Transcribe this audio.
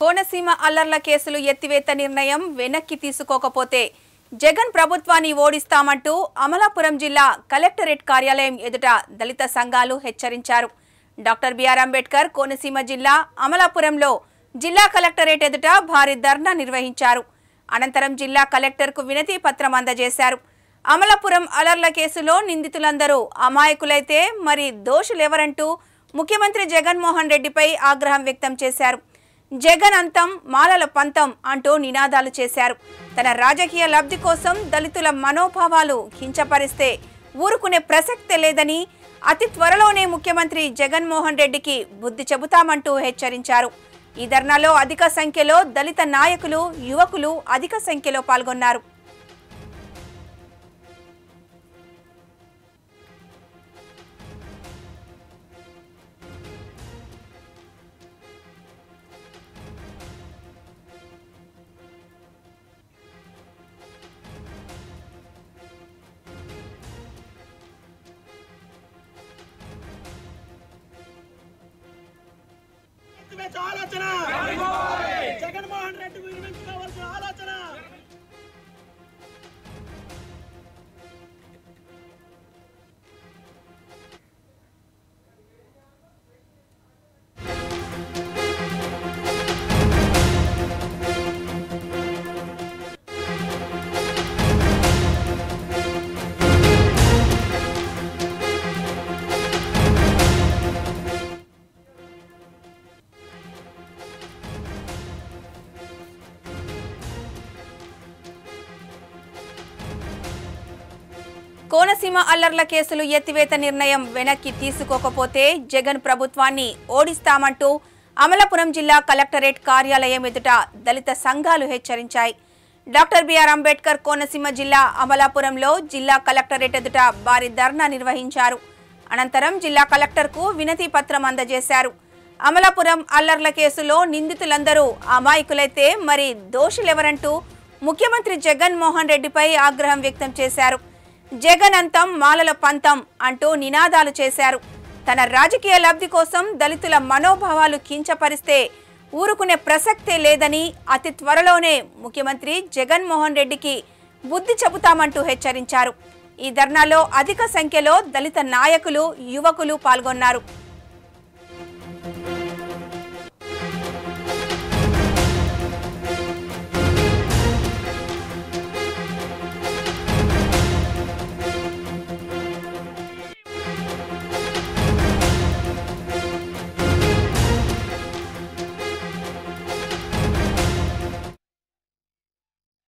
కోనసీమ అల్లర్ల కేసులు ఎత్తివేత నిర్ణయం వెనక్కి తీసుకోకపోతే జగన్ ప్రభుత్వాన్ని ఓడిస్తామంటూ అమలాపురం జిల్లా కలెక్టరేట్ కార్యాలయం ఎదుట దళిత సంఘాలు హెచ్చరించారు డాక్టర్ బిఆర్ అంబేద్కర్ కోనసీమ జిల్లా అమలాపురంలో జిల్లా కలెక్టరేట్ ఎదుట భారీ ధర్నా నిర్వహించారు అనంతరం జిల్లా కలెక్టర్కు వినతి పత్రం అందజేశారు అమలాపురం అలర్ల కేసులో నిందితులందరూ అమాయకులైతే మరి దోషులెవరంటూ ముఖ్యమంత్రి జగన్మోహన్ రెడ్డిపై ఆగ్రహం వ్యక్తం చేశారు జగన్ అంతం మాలల పంతం అంటూ నినాదాలు చేశారు తన రాజకీయ లబ్ధి కోసం దళితుల మనోభావాలు కించపరిస్తే ఊరుకునే ప్రసక్తే లేదని అతి త్వరలోనే ముఖ్యమంత్రి జగన్మోహన్ రెడ్డికి బుద్ధి చెబుతామంటూ హెచ్చరించారు ఈ ధర్నాలో అధిక సంఖ్యలో దళిత నాయకులు యువకులు అధిక సంఖ్యలో పాల్గొన్నారు ఎత్తివేసే ఆలోచన జగన్మోహన్ రెడ్డి విరమించుకోవాల్సిన ఆలోచన కోనసీమ అల్లర్ల కేసులు ఎత్తివేత నిర్ణయం వెనక్కి తీసుకోకపోతే జగన్ ప్రభుత్వాన్ని ఓడిస్తామంటూ అమలాపురం జిల్లా కలెక్టరేట్ కార్యాలయం ఎదుట దళిత సంఘాలు హెచ్చరించాయి డాక్టర్ బిఆర్ అంబేద్కర్ కోనసీమ జిల్లా అమలాపురంలో జిల్లా కలెక్టరేట్ ఎదుట భారీ ధర్నా నిర్వహించారు అనంతరం జిల్లా కలెక్టర్కు వినతి పత్రం అందజేశారు అమలాపురం అల్లర్ల కేసులో నిందితులందరూ అమాయకులైతే మరి దోషులెవరంటూ ముఖ్యమంత్రి జగన్మోహన్ రెడ్డిపై ఆగ్రహం వ్యక్తం చేశారు జగన్ అంతం మాలల పంతం అంటూ నినాదాలు చేశారు తన రాజకీయ లబ్ధి కోసం దళితుల మనోభావాలు కించపరిస్తే ఊరుకునే ప్రసక్తే లేదని అతి త్వరలోనే ముఖ్యమంత్రి జగన్మోహన్ రెడ్డికి బుద్ధి చెబుతామంటూ హెచ్చరించారు ఈ ధర్నాలో అధిక సంఖ్యలో దళిత నాయకులు యువకులు పాల్గొన్నారు